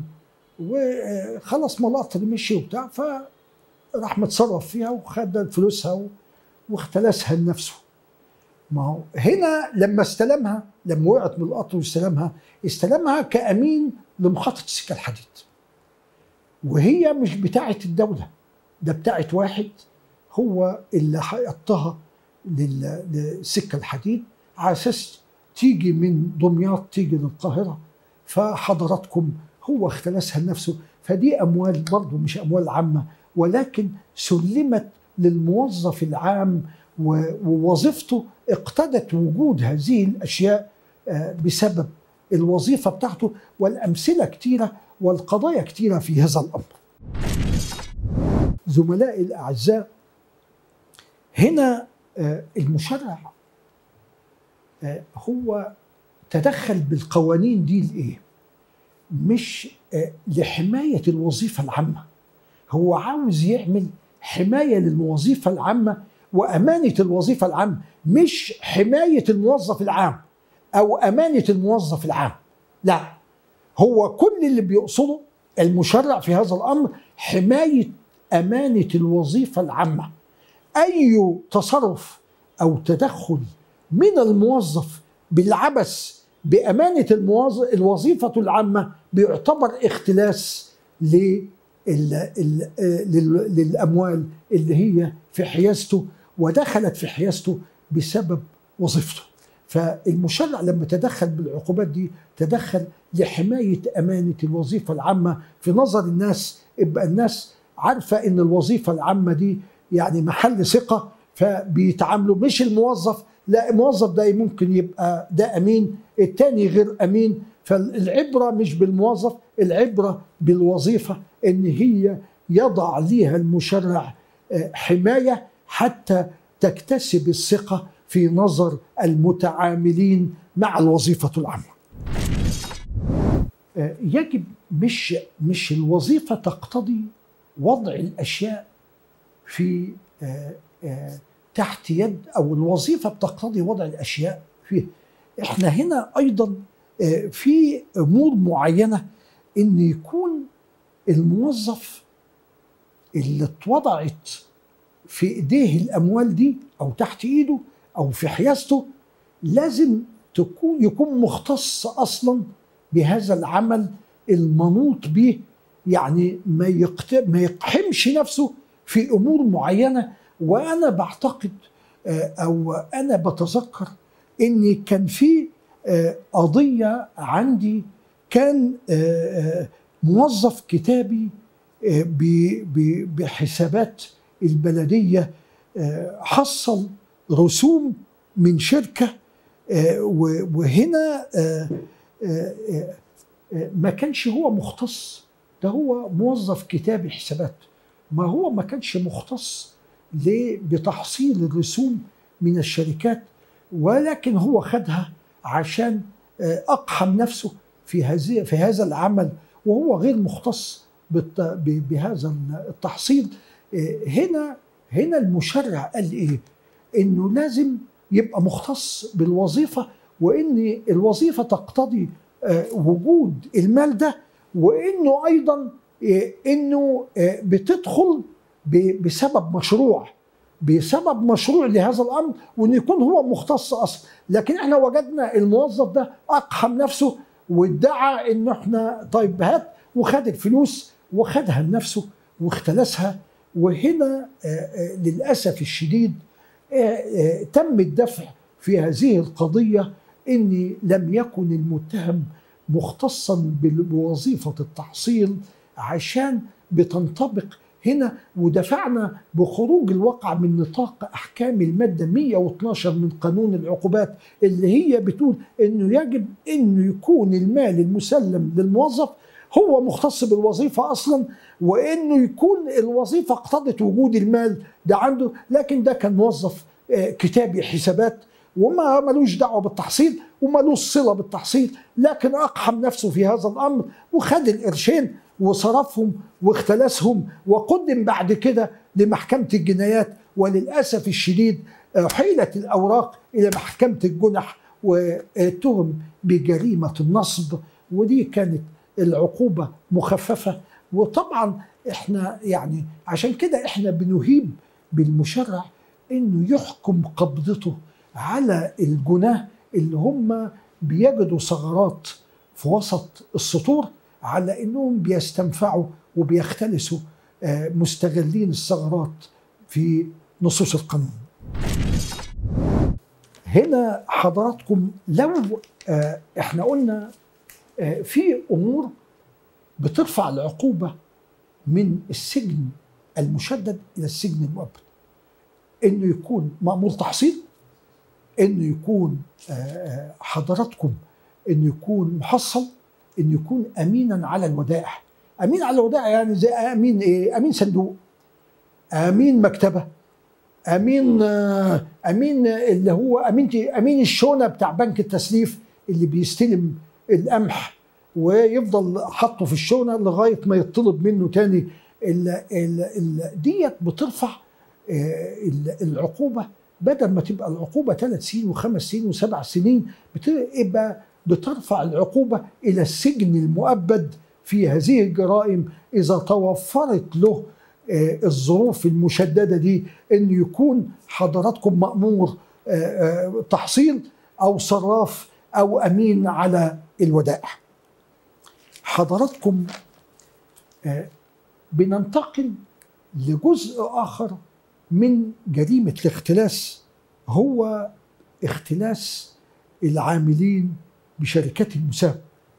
وخلص ما القطر مشي وبتاع فراح متصرف فيها وخد فلوسها واختلسها لنفسه ما هو هنا لما استلمها لما وقعت من القطر واستلمها استلمها كامين لمحطه السكه الحديد وهي مش بتاعه الدوله ده بتاعه واحد هو اللي حطها للسكه الحديد على اساس تيجي من دمياط تيجي للقاهره فحضراتكم هو اختلسها لنفسه فدي اموال برضه مش اموال عامه ولكن سلمت للموظف العام ووظيفته اقتضت وجود هذه الاشياء بسبب الوظيفه بتاعته والامثله كثيره والقضايا كثيره في هذا الامر. زملائي الاعزاء هنا المشرع هو تدخل بالقوانين دي لايه؟ مش لحمايه الوظيفه العامه هو عاوز يعمل حمايه للوظيفه العامه وامانه الوظيفه العامه مش حمايه الموظف العام او امانه الموظف العام لا هو كل اللي بيقصده المشرع في هذا الامر حمايه امانه الوظيفه العامه اي تصرف او تدخل من الموظف بالعبث بامانه الموظف الوظيفه العامه بيعتبر اختلاس للاموال اللي هي في حيازته ودخلت في حيازته بسبب وظيفته فالمشرع لما تدخل بالعقوبات دي تدخل لحماية أمانة الوظيفة العامة في نظر الناس يبقى الناس عارفة إن الوظيفة العامة دي يعني محل ثقة فبيتعاملوا مش الموظف لا الموظف ده ممكن يبقى ده أمين التاني غير أمين فالعبرة مش بالموظف العبرة بالوظيفة إن هي يضع ليها المشرع حماية حتى تكتسب الثقة في نظر المتعاملين مع الوظيفة العامة. يجب مش مش الوظيفة تقتضي وضع الأشياء في تحت يد أو الوظيفة بتقتضي وضع الأشياء فيه. احنا هنا أيضا في أمور معينة إن يكون الموظف اللي اتوضعت في ايديه الاموال دي او تحت ايده او في حيازته لازم تكون يكون مختص اصلا بهذا العمل المنوط به يعني ما يقت- ما يقحمش نفسه في امور معينه وانا بعتقد آه، او انا بتذكر ان كان في آه، قضيه عندي كان آه، آه، موظف كتابي آه، ب- ب- بحسابات البلديه آه، حصل رسوم من شركه آه، و- وهنا آه، آه، آه، آه، ما كانش هو مختص ده هو موظف كتابي حسابات ما هو ما كانش مختص ليه؟ بتحصيل الرسوم من الشركات ولكن هو خدها عشان آه، اقحم نفسه في هذه في هذا العمل وهو غير مختص بالت- ب- بهذا التحصيل آه، هنا هنا المشرع قال ايه؟ انه لازم يبقى مختص بالوظيفه وان الوظيفه تقتضي آه، وجود المال ده وانه ايضا آه، انه آه، بتدخل ب- بسبب مشروع بسبب مشروع لهذا الامر وان يكون هو مختص اصلا لكن احنا وجدنا الموظف ده اقحم نفسه وادعى ان احنا طيب هات وخد الفلوس وخدها لنفسه واختلسها وهنا آه، آه، للاسف الشديد آه، آه، تم الدفع في هذه القضيه ان لم يكن المتهم مختصا بال- بوظيفه التحصيل عشان بتنطبق هنا ودفعنا بخروج الواقع من نطاق احكام الماده 112 من قانون العقوبات اللي هي بتقول انه يجب انه يكون المال المسلم للموظف هو مختص بالوظيفه اصلا وانه يكون الوظيفه اقتضت وجود المال ده عنده لكن ده كان موظف آه، كتابي حسابات وما ملوش دعوه بالتحصيل وملوش صله بالتحصيل لكن اقحم نفسه في هذا الامر وخد القرشين وصرفهم واختلسهم وقدم بعد كده لمحكمه الجنايات وللاسف الشديد آه، حيلت الاوراق الى محكمه الجنح واتهم بجريمه النصب ودي كانت العقوبه مخففه وطبعا احنا يعني عشان كده احنا بنهيب بالمشرع انه يحكم قبضته على الجناه اللي هم بيجدوا ثغرات في وسط السطور على انهم بيستنفعوا وبيختلسوا آه، مستغلين الثغرات في نصوص القانون. هنا حضراتكم لو آه، احنا قلنا آه، في امور بترفع العقوبه من السجن المشدد الى السجن المؤبد. انه يكون مامور تحصيل انه يكون آه، آه، حضراتكم انه يكون محصل انه يكون امينا على الودائع امين على الودائع يعني زي امين ايه امين صندوق امين مكتبه امين آه، امين اللي هو امين امين الشونه بتاع بنك التسليف اللي بيستلم القمح ويفضل حاطه في الشونه لغايه ما يطلب منه تاني ال ال ال ديت بترفع آه، ال- العقوبه بدل ما تبقى العقوبه ثلاث سنين وخمس سنين وسبع سنين بتبقى بترفع العقوبه الى السجن المؤبد في هذه الجرائم اذا توفرت له آه، الظروف المشدده دي انه يكون حضراتكم مامور آه، آه، تحصيل او صراف او امين على الودائع. حضراتكم آه، بننتقل لجزء اخر من جريمه الاختلاس هو اختلاس العاملين بشركات المساهمه.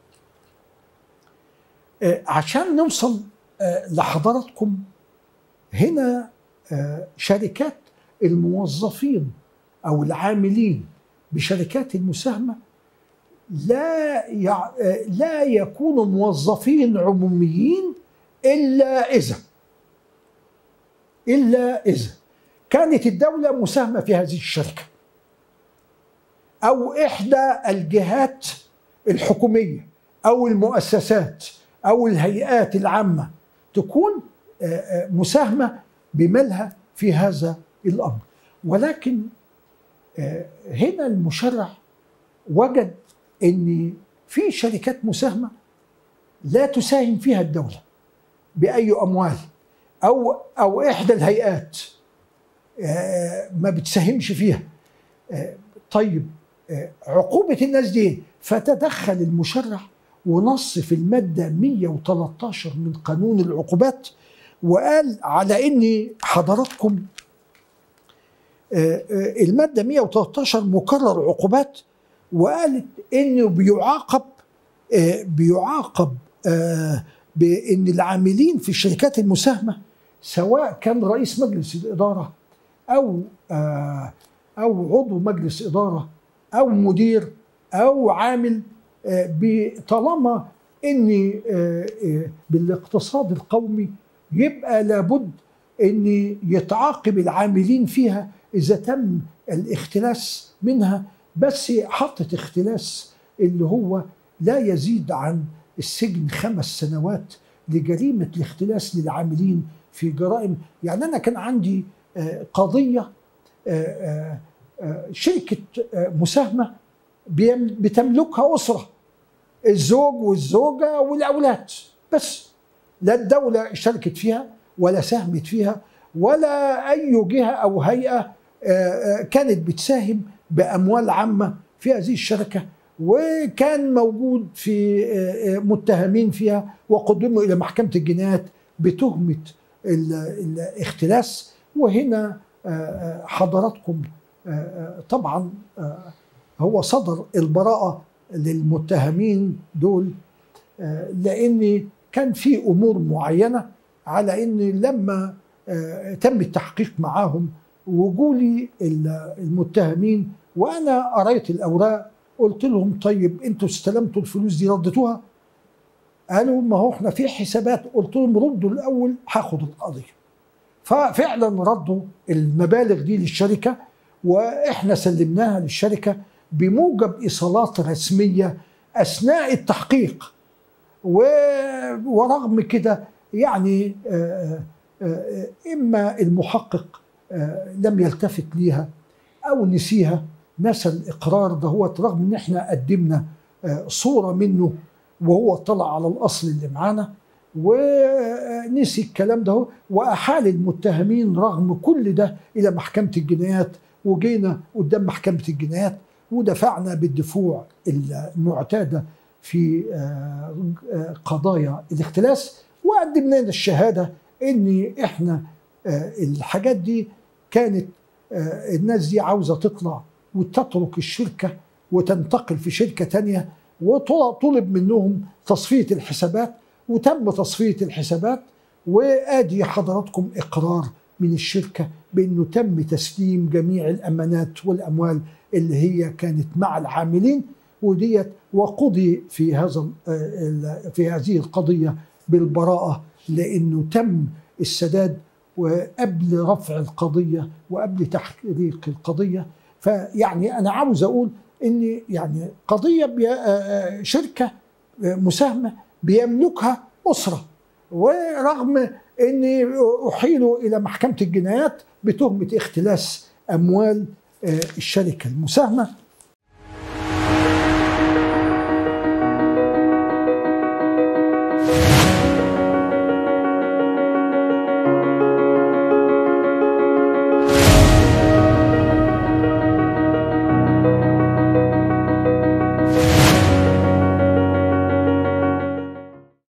آه، عشان نوصل آه، لحضراتكم هنا آه، شركات الموظفين او العاملين بشركات المساهمه لا يع... آه، لا يكونوا موظفين عموميين الا اذا الا اذا كانت الدوله مساهمه في هذه الشركه او احدى الجهات الحكوميه او المؤسسات او الهيئات العامه تكون آه، آه، مساهمه بمالها في هذا الامر ولكن آه، هنا المشرع وجد ان في شركات مساهمه لا تساهم فيها الدوله باي اموال او او احدى الهيئات آه، ما بتساهمش فيها آه، طيب آه، عقوبه الناس دي فتدخل المشرع ونص في المادة 113 من قانون العقوبات وقال على ان حضراتكم آه، آه، المادة 113 مكرر عقوبات وقالت انه بيعاقب آه، بيعاقب بان العاملين في الشركات المساهمه سواء كان رئيس مجلس الاداره او او عضو مجلس اداره او مدير او عامل طالما ان بالاقتصاد القومي يبقى لابد ان يتعاقب العاملين فيها اذا تم الاختلاس منها بس حطت اختلاس اللي هو لا يزيد عن السجن خمس سنوات لجريمه الاختلاس للعاملين في جرائم يعني انا كان عندي آه، قضيه آه، آه، شركه مساهمه بتملكها اسره الزوج والزوجه والاولاد بس لا الدوله اشتركت فيها ولا ساهمت فيها ولا اي جهه او هيئه كانت بتساهم باموال عامه في هذه الشركه وكان موجود في آه، آه، متهمين فيها وقدموا الى محكمه الجنايات بتهمه الاختلاس وهنا آه، حضراتكم طبعا هو صدر البراءه للمتهمين دول لان كان في امور معينه على ان لما تم التحقيق معاهم وجولي المتهمين وانا قريت الاوراق قلت لهم طيب انتوا استلمتوا الفلوس دي رديتوها قالوا ما هو احنا في حسابات قلت لهم ردوا الاول هاخد القضيه ففعلا ردوا المبالغ دي للشركه واحنا سلمناها للشركه بموجب ايصالات رسميه اثناء التحقيق ورغم كده يعني آه، آه، آه، اما المحقق لم يلتفت ليها او نسيها نسى الاقرار دهوت رغم ان احنا قدمنا آه، صوره منه وهو طلع على الاصل اللي معانا ونسي الكلام ده واحال المتهمين رغم كل ده الى محكمه الجنايات وجينا قدام محكمه الجنايات ودفعنا بالدفوع المعتاده في آه، آه، قضايا الاختلاس وقدمنا الشهاده ان احنا الحاجات دي كانت الناس دي عاوزه تطلع وتترك الشركة وتنتقل في شركة تانية وطلب منهم تصفية الحسابات وتم تصفية الحسابات وآدي حضراتكم إقرار من الشركة بأنه تم تسليم جميع الأمانات والأموال اللي هي كانت مع العاملين وديت وقضي في هذا في هذه القضية بالبراءة لأنه تم السداد وقبل رفع القضية وقبل تحقيق القضية فيعني انا عاوز اقول ان يعني قضيه بي آه، آه، شركه آه، مساهمه بيملكها اسره ورغم ان احيلوا الى محكمه الجنايات بتهمه اختلاس اموال الشركه المساهمه